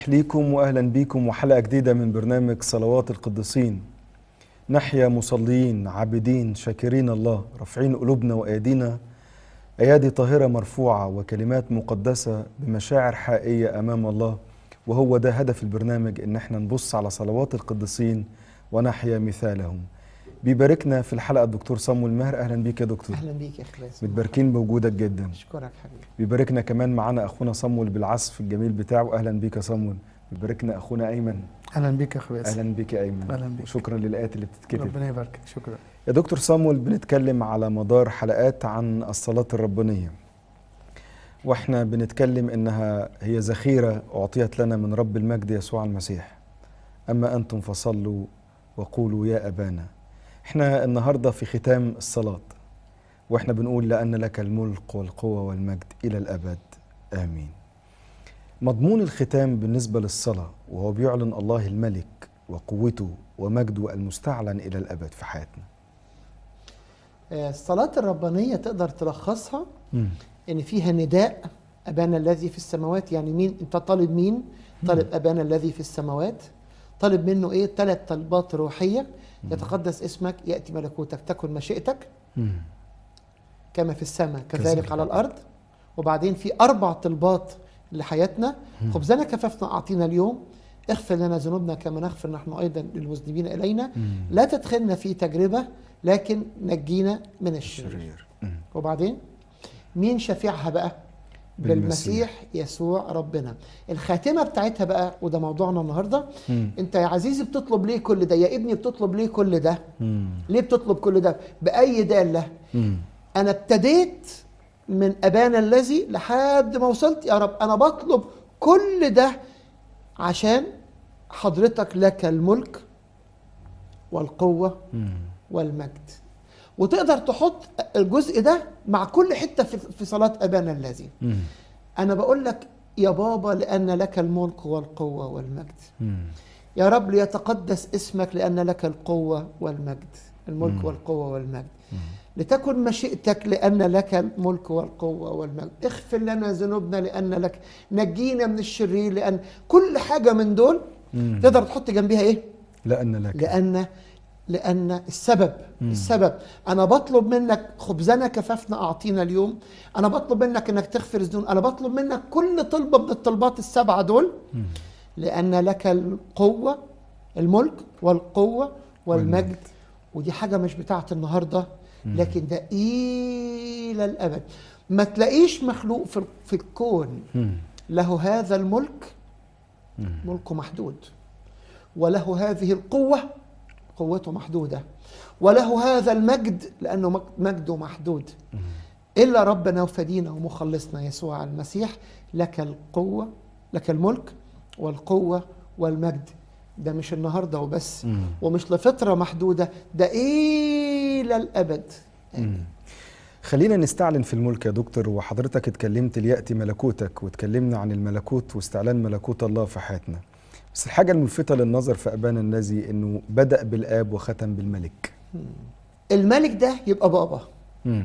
ليكم واهلا بيكم وحلقه جديده من برنامج صلوات القديسين نحيا مصلين عابدين شاكرين الله رافعين قلوبنا وايدينا ايادي طاهره مرفوعه وكلمات مقدسه بمشاعر حقيقيه امام الله وهو ده هدف البرنامج ان احنا نبص على صلوات القديسين ونحيا مثالهم بيباركنا في الحلقه الدكتور صمويل ماهر اهلا بيك يا دكتور اهلا بيك يا اخي باسم متباركين بوجودك جدا اشكرك حبيبي بيباركنا كمان معانا اخونا صمويل بالعزف الجميل بتاعه اهلا بيك يا صمويل بيباركنا اخونا ايمن اهلا بيك يا اخويا ياسر. اهلا بيك يا ايمن أهلاً بيك. شكرا للايات اللي بتتكتب ربنا يباركك شكرا يا دكتور صامويل بنتكلم على مدار حلقات عن الصلاة الربانية واحنا بنتكلم انها هي ذخيرة اعطيت لنا من رب المجد يسوع المسيح اما انتم فصلوا وقولوا يا ابانا احنا النهاردة في ختام الصلاة واحنا بنقول لان لك الملك والقوة والمجد الى الابد امين مضمون الختام بالنسبة للصلاة وهو بيعلن الله الملك وقوته ومجده المستعلن الى الابد في حياتنا آه، الصلاة الربانية تقدر تلخصها ان فيها نداء ابانا الذي في السماوات يعني مين انت طالب مين طالب ابانا الذي في السماوات طالب منه ايه ثلاث طلبات روحية يتقدس اسمك يأتي ملكوتك تكن مشيئتك مم. كما في السماء كذلك كذلك على الارض وبعدين في اربع طلبات لحياتنا خبزنا كففنا اعطينا اليوم اغفر لنا ذنوبنا كما نغفر نحن ايضا للمذنبين الينا مم. لا تدخلنا في تجربه لكن نجينا من الشرير الشرير مم. وبعدين مين شفيعها بقى بالمسيح. بالمسيح يسوع ربنا الخاتمه بتاعتها بقى وده موضوعنا النهارده مم. انت يا عزيزي بتطلب ليه كل ده يا ابني بتطلب ليه كل ده مم. ليه بتطلب كل ده باي داله مم. انا ابتديت من ابانا الذي لحد ما وصلت يا رب انا بطلب كل ده عشان حضرتك لك الملك والقوه مم. والمجد وتقدر تحط الجزء ده مع كل حته في في صلاه ابانا الذي مم. انا بقول لك يا بابا لان لك الملك والقوه والمجد مم. يا رب ليتقدس اسمك لان لك القوه والمجد الملك مم. والقوه والمجد مم. لتكن مشيئتك لأن لك الملك والقوة والمجد اغفر لنا ذنوبنا لأن لك نجينا من الشرير لأن كل حاجة من دول مم. تقدر تحط جنبيها إيه لأن لك لأن لأن السبب مم. السبب أنا بطلب منك خبزنا كففنا أعطينا اليوم أنا بطلب منك إنك تغفر ذنوب أنا بطلب منك كل طلبة من الطلبات السبعة دول مم. لأن لك القوة الملك والقوة والمجد والمجد. ودي حاجة مش بتاعت النهاردة مم. لكن ده إلى الأبد ما تلاقيش مخلوق في في الكون مم. له هذا الملك مم. ملكه محدود وله هذه القوة قوته محدودة وله هذا المجد لأنه مك- مجده محدود مم. إلا ربنا وفدينا ومخلصنا يسوع المسيح لك القوة لك الملك والقوة والمجد ده مش النهاردة وبس مم. ومش لفترة محدودة ده إلى الأبد مم. خلينا نستعلن في الملك يا دكتور وحضرتك اتكلمت ليأتي ملكوتك واتكلمنا عن الملكوت واستعلان ملكوت الله في حياتنا بس الحاجة الملفتة للنظر في أبانا الذي إنه بدأ بالآب وختم بالملك الملك ده يبقى بابا مم.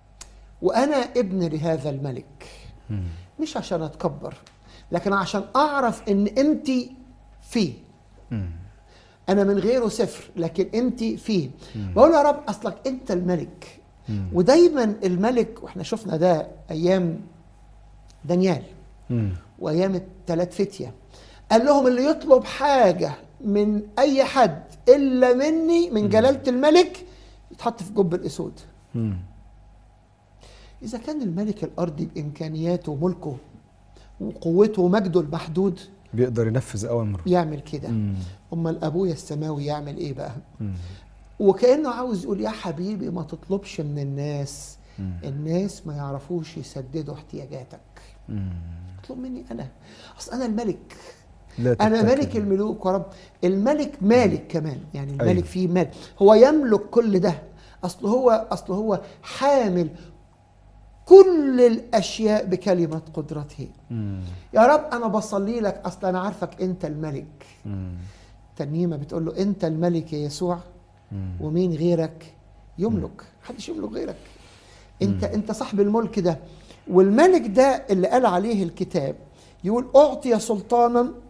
وأنا ابن لهذا الملك مم. مش عشان أتكبر لكن عشان أعرف إن أنت فيه مم. أنا من غيره صفر لكن أنت فيه مم. بقول يا رب أصلك أنت الملك مم. ودايما الملك واحنا شفنا ده ايام دانيال مم. وايام الثلاث فتيه قال لهم اللي يطلب حاجه من اي حد الا مني من جلاله الملك يتحط في جب الاسود مم. اذا كان الملك الارضي بامكانياته وملكه وقوته ومجده المحدود بيقدر ينفذ أوامره يعمل كده مم. امال ابويا السماوي يعمل ايه بقى مم. وكانه عاوز يقول يا حبيبي ما تطلبش من الناس مم. الناس ما يعرفوش يسددوا احتياجاتك مم. اطلب مني انا اصل انا الملك لا انا تتكل. ملك الملوك ورب الملك مالك كمان يعني الملك أيوة. فيه مال هو يملك كل ده اصل هو اصل هو حامل كل الاشياء بكلمه قدرته مم. يا رب انا بصلي لك اصل انا عارفك انت الملك مم. ترنيمه بتقول له انت الملك يا يسوع مم. ومين غيرك يملك محدش يملك غيرك انت انت صاحب الملك ده والملك ده اللي قال عليه الكتاب يقول اعطي سلطانا